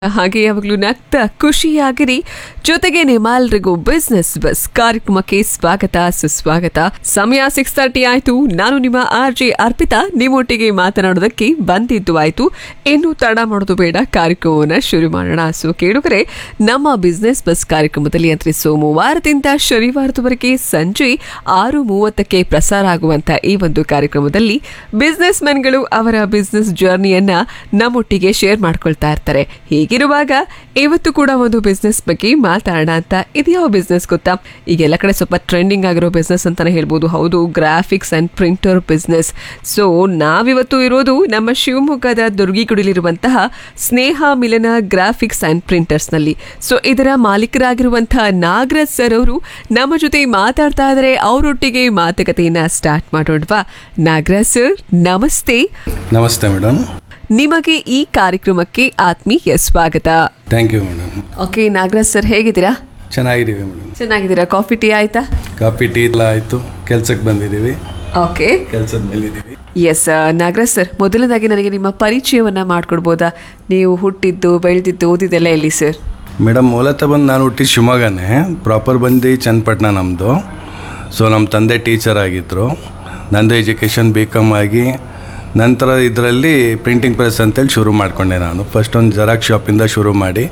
ಹಾಗೆ ಯಾವಾಗಲೂ ನಗ್ತಾ ಖುಷಿಯಾಗಿರಿ ಜೊತೆಗೆ ನಿಮ್ಮೆಲ್ರಿಗೂ ಬಿಸ್ನೆಸ್ ಬಸ್ ಕಾರ್ಯಕ್ರಮಕ್ಕೆ ಸ್ವಾಗತ ಸುಸ್ವಾಗತ ಸಮಯ ಸಿಕ್ಸ್ ತರ್ಟಿ ಆಯ್ತು ನಾನು ನಿಮ್ಮ ಆರ್ ಜೆ ಅರ್ಪಿತಾ ನಿಮ್ಮೊಟ್ಟಿಗೆ ಮಾತನಾಡೋದಕ್ಕೆ ಬಂದಿದ್ದು ಆಯ್ತು ಇನ್ನು ತಡ ಮಾಡೋದು ಬೇಡ ಕಾರ್ಯಕ್ರಮವನ್ನು ಶುರು ಮಾಡೋಣ ಸೊ ಕೇಳುಗರೆ ನಮ್ಮ ಬಿಸ್ನೆಸ್ ಬಸ್ ಕಾರ್ಯಕ್ರಮದಲ್ಲಿ ಅಂದ್ರೆ ಸೋಮವಾರದಿಂದ ಶನಿವಾರದವರೆಗೆ ಸಂಜೆ ಆರು ಮೂವತ್ತಕ್ಕೆ ಪ್ರಸಾರ ಆಗುವಂತ ಈ ಒಂದು ಕಾರ್ಯಕ್ರಮದಲ್ಲಿ ಬಿಸ್ನೆಸ್ ಮೆನ್ಗಳು ಅವರ ಬಿಸ್ನೆಸ್ ಜರ್ನಿಯನ್ನ ನಮ್ಮೊಟ್ಟಿಗೆ ಶೇರ್ ಮಾಡ್ಕೊಳ್ತಾ ಇರ್ತಾರೆ ಹೀಗಿರುವಾಗ ಇವತ್ತು ಕೂಡ ಒಂದು ಬಿಸ್ನೆಸ್ ಬಗ್ಗೆ ಮಾತಾಡೋಣ ಅಂತ ಇದ್ಯಾವ ಬಿಸ್ನೆಸ್ ಗೊತ್ತಾ ಈಗೆಲ್ಲ ಕಡೆ ಸ್ವಲ್ಪ ಟ್ರೆಂಡಿಂಗ್ ಆಗಿರೋ ಬಿಸ್ನೆಸ್ ಅಂತಾನೆ ಹೇಳ್ಬೋದು ಹೌದು graphics and printer business so ನಾವಿವತ್ತು ಇರೋದು ನಮ್ಮ ಶಿವಮೊಗ್ಗದ ದುರ್ಗಿಗುಡಿಲಿರುವಂತಹ Sneha Milana graphics and printers ನಲ್ಲಿ ಸೊ ಇದರ ಮಾಲೀಕರಾಗಿರುವಂತಹ ನಾಗರಾಜ್ ಸರ್ ಅವರು ನಮ್ಮ ಜೊತೆ ಮಾತಾಡ್ತಾ ಇದ್ದಾರೆ ಅವರೊಟ್ಟಿಗೆ ಮಾತುಕತೆಯನ್ನ ಸ್ಟಾರ್ಟ್ ಮಾಡೋಣವಾ ನಾಗರಾಜ್ ಸರ್ ನಮಸ್ತೆ ನಮಸ್ತೆ ಮೇಡಮ್ ನಿಮಗೆ ಈ ಕಾರ್ಯಕ್ರಮಕ್ಕೆ ಆತ್ಮೀಯ ಸ್ವಾಗತ thank you madam okay Nagaraj sir ಹೇಗಿದ್ದೀರಾ ಚೆನ್ನಾಗಿದ್ದೀವಿ ಮೇಡಮ್ ಚೆನ್ನಾಗಿದ್ದೀರಾ ಕಾಫಿ ಟೀ ಆಯ್ತಾ ಕಾಫಿ ಟೀ ಎಲ್ಲ ಆಯಿತು ಕೆಲ್ಸಕ್ಕೆ ಬಂದಿದ್ದೀವಿ ಓಕೆ ಕೆಲಸದ ಮೇಲಿದ್ದೀವಿ ಎಸ್ ನಾಗರಾಜ್ ಸರ್ ಮೊದಲನೇದಾಗಿ ನನಗೆ ನಿಮ್ಮ ಪರಿಚಯವನ್ನ ಮಾಡ್ಕೊಡ್ಬೋದಾ ನೀವು ಹುಟ್ಟಿದ್ದು ಬೆಳೆದಿದ್ದು ಓದಿದ್ದೆಲ್ಲ ಎಲ್ಲಿ ಸರ್ ಮೇಡಮ್ ಮೂಲತಃ ಬಂದು ನಾನು ಹುಟ್ಟಿ ಶಿವಮೊಗ್ಗನೇ ಪ್ರಾಪರ್ ಬಂದು ಚನ್ನಪಟ್ಟಣ ನಮ್ಮದು ಸೊ ನಮ್ಮ ತಂದೆ ಟೀಚರ್ ಆಗಿದ್ದರು ನಂದು ಎಜುಕೇಷನ್ ಬಿ ಕಾಮ್ ಆಗಿ ನಂತರ ಇದರಲ್ಲಿ ಪ್ರಿಂಟಿಂಗ್ ಪ್ರೆಸ್ ಅಂತೇಳಿ ಶುರು ಮಾಡಿಕೊಂಡೆ ನಾನು ಫಸ್ಟ್ ಒಂದು ಜೆರಾಕ್ಸ್ ಶಾಪಿಂದ ಶುರು ಮಾಡಿ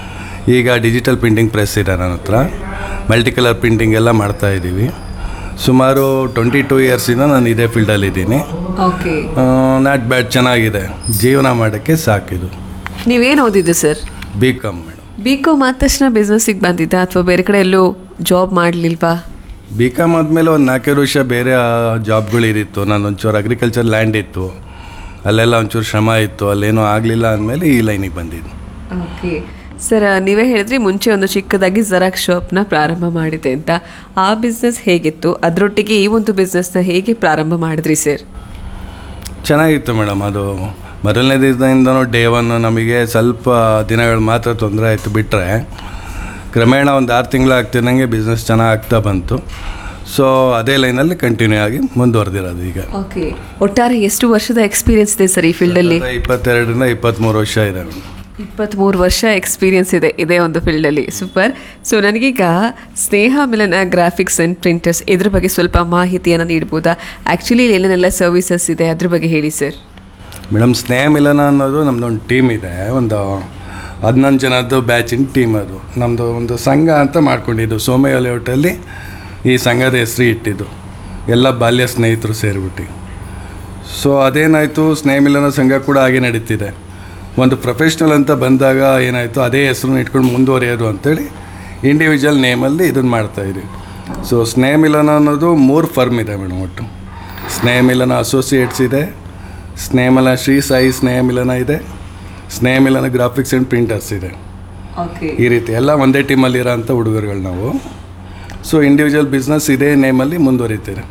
ಈಗ ಡಿಜಿಟಲ್ ಪ್ರಿಂಟಿಂಗ್ ಪ್ರೆಸ್ ಇದೆ ನನ್ನ ಹತ್ರ ಮಲ್ಟಿ ಕಲರ್ ಪ್ರಿಂಟಿಂಗ್ ಎಲ್ಲ ಮಾಡ್ತಾ ಇದ್ದೀವಿ ಸುಮಾರು ಟ್ವೆಂಟಿ ಟೂ ಇಯರ್ಸಿಂದ ನಾನು ಇದೇ ಫೀಲ್ಡಲ್ಲಿದ್ದೀನಿ ಓಕೆ ನಾಟ್ ಬ್ಯಾಡ್ ಚೆನ್ನಾಗಿದೆ ಜೀವನ ಮಾಡೋಕ್ಕೆ ಸಾಕಿದು ನೀವೇನು ಓದಿದ್ದು sir B com madam B com ಆದ ತಕ್ಷಣ ಬಿಸ್ನೆಸ್ಸಿಗೆ ಬಂದಿದ್ದ ಅಥವಾ ಬೇರೆ ಕಡೆ ಎಲ್ಲೂ ಜಾಬ್ ಮಾಡಲಿಲ್ವಾ ಬಿ ಕಾಮ್ ಆದಮೇಲೆ ಒಂದು ನಾಲ್ಕೈದು ವರ್ಷ ಬೇರೆ ಜಾಬ್ಗಳಿರಿತ್ತು ನಾನು ಒಂಚೂರು ಅಗ್ರಿಕಲ್ಚರ್ ಲ್ಯಾಂಡ್ ಇತ್ತು ಅಲ್ಲೆಲ್ಲ ಒಂಚೂರು ಶ್ರಮ ಇತ್ತು ಅಲ್ಲೇನೂ ಆಗಲಿಲ್ಲ ಅಂದಮೇಲೆ ಈ ಲೈನಿಗೆ ಬಂದಿದ್ದು ಓಕೆ ಸರ್ ನೀವೇ ಹೇಳಿದ್ರಿ ಮುಂಚೆ ಒಂದು ಚಿಕ್ಕದಾಗಿ ಜೆರಾಕ್ಸ್ ಶಾಪ್ನ ಪ್ರಾರಂಭ ಮಾಡಿದೆ ಅಂತ ಆ ಬಿಸ್ನೆಸ್ ಹೇಗಿತ್ತು ಅದರೊಟ್ಟಿಗೆ ಈ ಒಂದು ಬಿಸ್ನೆಸ್ನ ಹೇಗೆ ಪ್ರಾರಂಭ ಮಾಡಿದ್ರಿ ಸರ್ ಚೆನ್ನಾಗಿತ್ತು ಮೇಡಮ್ ಅದು ಮೊದಲನೇ ದಿನದಿಂದನೂ ಡೇ ಒನ್ ನಮಗೆ ಸ್ವಲ್ಪ ದಿನಗಳು ಮಾತ್ರ ತೊಂದರೆ ಆಯಿತು ಬಿಟ್ಟರೆ ಕ್ರಮೇಣ ಒಂದು ಆರು ತಿಂಗಳು ಆಗ್ತಿದ್ದಂಗೆ ಬಿಸ್ನೆಸ್ ಚೆನ್ನಾಗಿ ಆಗ್ತಾ ಬಂತು ಸೊ ಅದೇ ಲೈನಲ್ಲಿ ಕಂಟಿನ್ಯೂ ಆಗಿ ಮುಂದುವರೆದಿರೋದು ಈಗ ಓಕೆ ಒಟ್ಟಾರೆ ಎಷ್ಟು ವರ್ಷದ ಎಕ್ಸ್ಪೀರಿಯನ್ಸ್ ಇದೆ ಸರ್ ಈ ಫೀಲ್ಡಲ್ಲಿ ಇಪ್ಪತ್ತೆರಡರಿಂದ ಇಪ್ಪತ್ತ್ಮೂರು ವರ್ಷ ಇದೆ ಮೇಡಮ್ ಇಪ್ಪತ್ತ್ಮೂರು ವರ್ಷ ಎಕ್ಸ್ಪೀರಿಯನ್ಸ್ ಇದೆ ಇದೇ ಒಂದು ಫೀಲ್ಡಲ್ಲಿ ಸೂಪರ್ ಸೊ ನನಗೀಗ ಸ್ನೇಹ ಮಿಲನ ಗ್ರಾಫಿಕ್ಸ್ ಆ್ಯಂಡ್ ಪ್ರಿಂಟರ್ಸ್ ಇದ್ರ ಬಗ್ಗೆ ಸ್ವಲ್ಪ ಮಾಹಿತಿಯನ್ನು ನೀಡ್ಬೋದಾ ಆ್ಯಕ್ಚುಲಿ ಏನೇನೆಲ್ಲ ಸರ್ವಿಸಸ್ ಇದೆ ಅದ್ರ ಬಗ್ಗೆ ಹೇಳಿ ಸರ್ ಮೇಡಮ್ ಸ್ನೇಹ ಮಿಲನ ಅನ್ನೋದು ನಮ್ಮದೊಂದು ಟೀಮ್ ಇದೆ ಒಂದು ಹನ್ನೊಂದು ಜನದ್ದು ಬ್ಯಾಚಿನ ಟೀಮ್ ಅದು ನಮ್ಮದು ಒಂದು ಸಂಘ ಅಂತ ಮಾಡ್ಕೊಂಡಿದ್ದು ಸೋಮಯ್ಯ ಲೇಔಟಲ್ಲಿ ಈ ಸಂಘದ ಹೆಸರು ಇಟ್ಟಿದ್ದು ಎಲ್ಲ ಬಾಲ್ಯ ಸ್ನೇಹಿತರು ಸೇರಿಬಿಟ್ಟು ಸೊ ಅದೇನಾಯಿತು ಸ್ನೇಹ ಮಿಲನ ಸಂಘ ಕೂಡ ಹಾಗೆ ನಡೀತಿದೆ ಒಂದು ಪ್ರೊಫೆಷ್ನಲ್ ಅಂತ ಬಂದಾಗ ಏನಾಯಿತು ಅದೇ ಹೆಸರನ್ನ ಇಟ್ಕೊಂಡು ಮುಂದುವರಿಯೋದು ಅಂತೇಳಿ ಇಂಡಿವಿಜುವಲ್ ನೇಮಲ್ಲಿ ಇದನ್ನು ಮಾಡ್ತಾಯಿದ್ದೀವಿ ಸೊ ಸ್ನೇಹ ಮಿಲನ ಅನ್ನೋದು ಮೂರು ಫರ್ಮ್ ಇದೆ ಮೇಡಮ್ ಒಟ್ಟು ಸ್ನೇಹ ಮಿಲನ ಅಸೋಸಿಯೇಟ್ಸ್ ಇದೆ ಸ್ನೇಹಮಿಲನ ಶ್ರೀ ಸಾಯಿ ಸ್ನೇಹ ಮಿಲನ ಇದೆ Sneha Milana graphics and printers ಇದೆ ಓಕೆ ಈ ರೀತಿ ಎಲ್ಲ ಒಂದೇ ಟೀಮಲ್ಲಿ ಇರೋಂಥ ಹುಡುಗರುಗಳು ನಾವು ಸೊ ಇಂಡಿವಿಜುವಲ್ ಬಿಸ್ನೆಸ್ ಇದೇ ನೇಮಲ್ಲಿ ಮುಂದುವರಿತೀರಿ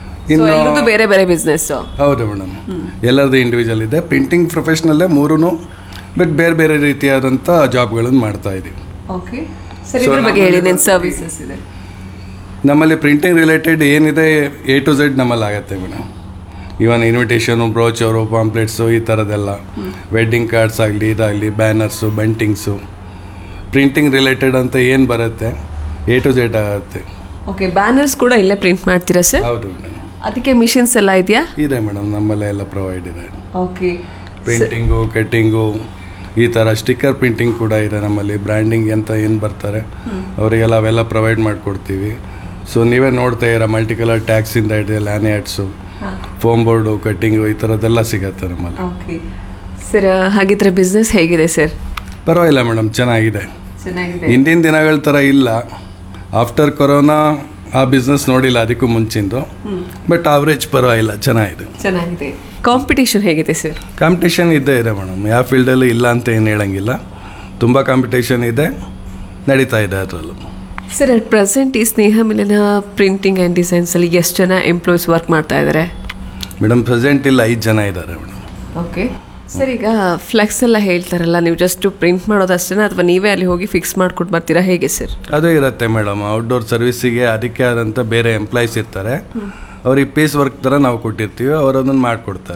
ಇನ್ನು ಬೇರೆ ಬೇರೆ ಬಿಸ್ನೆಸ್ ಹೌದು ಮೇಡಮ್ ಎಲ್ಲರದ್ದು ಇಂಡಿವಿಜುವಲ್ ಇದೆ ಪ್ರಿಂಟಿಂಗ್ ಪ್ರೊಫೆಷ್ನಲ್ಲೇ ಮೂರೂ ಬಟ್ ಬೇರೆ ಬೇರೆ ರೀತಿಯಾದಂಥ ಜಾಬ್ಗಳನ್ನು ಮಾಡ್ತಾ ಇದ್ದೀವಿ ಓಕೆ ಸರ್ ಇದ್ರ ಬಗ್ಗೆ ಹೇಳಿ ನನ್ನ ಸರ್ವಿಸಸ್ ಇದೆ ನಮ್ಮಲ್ಲಿ ಪ್ರಿಂಟಿಂಗ್ ರಿಲೇಟೆಡ್ ಏನಿದೆ ಎ ಟು ಝೆಡ್ ನಮ್ಮಲ್ಲಿ ಆಗುತ್ತೆ ಮೇಡಮ್ ಇವನ್ ಇನ್ವಿಟೇಷನು ಬ್ರೋಚರು ಪಾಂಪ್ಲೆಟ್ಸು ಈ ಥರದ್ದೆಲ್ಲ ವೆಡ್ಡಿಂಗ್ ಕಾರ್ಡ್ಸ್ ಆಗಲಿ ಇದಾಗಲಿ ಬ್ಯಾನರ್ಸು ಬಂಟಿಂಗ್ಸು ಪ್ರಿಂಟಿಂಗ್ ರಿಲೇಟೆಡ್ ಅಂತ ಏನು ಬರುತ್ತೆ ಎ ಟು ಝೆಡ್ ಆಗುತ್ತೆ ಓಕೆ ಬ್ಯಾನರ್ಸ್ ಕೂಡ ಇಲ್ಲೇ ಪ್ರಿಂಟ್ ಮಾಡ್ತೀರಾ ಸರ್ ಹೌದು ಮೇಡಮ್ ಅದಕ್ಕೆ ಮಿಷಿನ್ಸ್ ಎಲ್ಲ ಇದೆಯಾ ಇದೆ ಮೇಡಮ್ ನಮ್ಮಲ್ಲೇ ಎಲ್ಲ ಪ್ರೊವೈಡ್ ಇದೆ ಓಕೆ ಪ್ರಿಂಟಿಂಗು ಕಟ್ಟಿಂಗು ಈ ಥರ ಸ್ಟಿಕ್ಕರ್ ಪ್ರಿಂಟಿಂಗ್ ಕೂಡ ಇದೆ ನಮ್ಮಲ್ಲಿ ಬ್ರ್ಯಾಂಡಿಂಗ್ ಅಂತ ಏನು ಬರ್ತಾರೆ ಅವರಿಗೆಲ್ಲ ಅವೆಲ್ಲ ಪ್ರೊವೈಡ್ ಮಾಡಿಕೊಡ್ತೀವಿ ಸೊ ನೀವೇ ನೋಡ್ತಾ ಇರೋ ಮಲ್ಟಿ ಕಲರ್ ಟ್ಯಾಕ್ಸಿಂದ ಹಿಡಿದು ಲ್ಯಾನಿಯಾಟ್ಸು ಫೋಮ್ ಬೋರ್ಡು ಕಟ್ಟಿಂಗು ಈ ಥರದ್ದೆಲ್ಲ ಸಿಗತ್ತೆ ನಮ್ಮಲ್ಲಿ ಓಕೆ ಸರ್ ಹಾಗಿದ್ರೆ ಬಿಸ್ನೆಸ್ ಹೇಗಿದೆ ಸರ್ ಪರವಾಗಿಲ್ಲ ಮೇಡಮ್ ಚೆನ್ನಾಗಿದೆ ಚೆನ್ನಾಗಿದೆ ಹಿಂದಿನ ದಿನಗಳ ಥರ ಇಲ್ಲ ಆಫ್ಟರ್ ಕೊರೋನಾ ಆ ಬಿಸ್ನೆಸ್ ನೋಡಿಲ್ಲ ಅದಕ್ಕೂ ಮುಂಚಿಂದು ಬಟ್ ಆವ್ರೇಜ್ ಪರವಾಗಿಲ್ಲ ಚೆನ್ನಾಗಿದೆ ಚೆನ್ನಾಗಿದೆ ಕಾಂಪಿಟೇಷನ್ ಹೇಗಿದೆ ಸರ್ ಕಾಂಪಿಟೇಷನ್ ಇದ್ದೇ ಇದೆ ಮೇಡಮ್ ಯಾವ ಫೀಲ್ಡಲ್ಲೂ ಇಲ್ಲ ಅಂತ ಏನು ಹೇಳಂಗಿಲ್ಲ ತುಂಬ ಕಾಂಪಿಟೇಷನ್ ಇದೆ ನಡೀತಾ ಇದೆ ಅದರಲ್ಲೂ ಸರ್ ಅಟ್ ಪ್ರೆಸೆಂಟ್ ಈ ಸ್ನೇಹ ಮಿಲನ ಪ್ರಿಂಟಿಂಗ್ ಆ್ಯಂಡ್ ಡಿಸೈನ್ಸಲ್ಲಿ ಎಷ್ಟು ಜನ ಎಂಪ್ಲಾಯೀಸ್ ವರ್ಕ್ ಮಾಡ್ತಾ ಇದ್ದಾರೆ ಮೇಡಮ್ ಪ್ರೆಸೆಂಟ್ ಇಲ್ಲ ಐದು ಜನ ಇದ್ದಾರೆ ಮೇಡಮ್ ಓಕೆ ಸರ್ ಈಗ ಫ್ಲೆಕ್ಸ್ ಎಲ್ಲ ಹೇಳ್ತಾರಲ್ಲ ನೀವು ಜಸ್ಟ್ ಪ್ರಿಂಟ್ ಮಾಡೋದಷ್ಟೇ ಅಥವಾ ನೀವೇ ಅಲ್ಲಿ ಹೋಗಿ ಫಿಕ್ಸ್ ಮಾಡ್ಕೊಟ್ಟು ಬರ್ತೀರಾ ಹೇಗೆ ಸರ್ ಅದು ಇರುತ್ತೆ ಮೇಡಮ್ ಔಟ್ಡೋರ್ ಸರ್ವಿಸಿಗೆ ಅದಕ್ಕೆ ಆದಂಥ ಬೇರೆ ಎಂಪ್ಲಾಯೀಸ್ ಇರ್ತಾರೆ ಅವ್ರಿಗೆ ಪೀಸ್ ವರ್ಕ್ ಥರ ನಾವು ಕೊಟ್ಟಿರ್ತೀವಿ ಅವರು ಅದನ್ನು ಮಾಡಿಕೊಡ್ತಾರೆ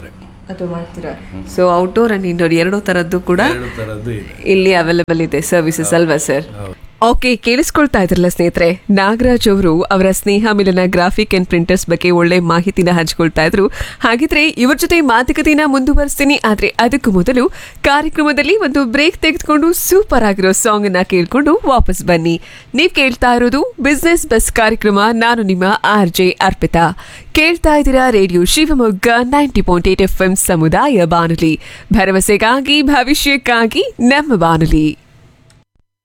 ಅದು ಮಾಡ್ತೀರಾ ಸೊ ಔಟ್ಡೋರ್ ಅಂಡ್ ಇಂಡೋರ್ ಎರಡೂ ತರದ್ದು ಕೂಡ ಎರಡು ಥರದ್ದು ಇದೆ ಇಲ್ಲಿ ಅವೈಲೇಬಲ್ ಇದೆ ಸರ್ವಿಸಸ್ ಅಲ್ವಾ ಸರ್ ಓಕೆ ಕೇಳಿಸ್ಕೊಳ್ತಾ ಇದ್ರಲ್ಲ ಸ್ನೇಹಿತರೆ ನಾಗರಾಜ್ ಅವರು ಅವರ ಸ್ನೇಹ ಮಿಲನ ಗ್ರಾಫಿಕ್ ಅಂಡ್ ಪ್ರಿಂಟರ್ಸ್ ಬಗ್ಗೆ ಒಳ್ಳೆ ಮಾಹಿತಿನ ಹಂಚ್ಕೊಳ್ತಾ ಇದ್ರು ಹಾಗಿದ್ರೆ ಇವ್ರ ಜೊತೆ ಮಾತುಕತೆನ ಮುಂದುವರಿಸ್ತೀನಿ ಆದ್ರೆ ಅದಕ್ಕೂ ಮೊದಲು ಕಾರ್ಯಕ್ರಮದಲ್ಲಿ ಒಂದು ಬ್ರೇಕ್ ತೆಗೆದುಕೊಂಡು ಸೂಪರ್ ಆಗಿರೋ ಸಾಂಗ್ ಅನ್ನ ಕೇಳ್ಕೊಂಡು ವಾಪಸ್ ಬನ್ನಿ ನೀವ್ ಕೇಳ್ತಾ ಇರೋದು ಬಿಸ್ನೆಸ್ ಬಸ್ ಕಾರ್ಯಕ್ರಮ ನಾನು ನಿಮ್ಮ ಆರ್ ಜೆ ಅರ್ಪಿತಾ ಕೇಳ್ತಾ ಇದ್ದೀರಾ radio Shivamogga ninety point eight F M ಸಮುದಾಯ ಬಾನುಲಿ ಭರವಸೆಗಾಗಿ ಭವಿಷ್ಯಕ್ಕಾಗಿ ನಮ್ಮ ಬಾನುಲಿ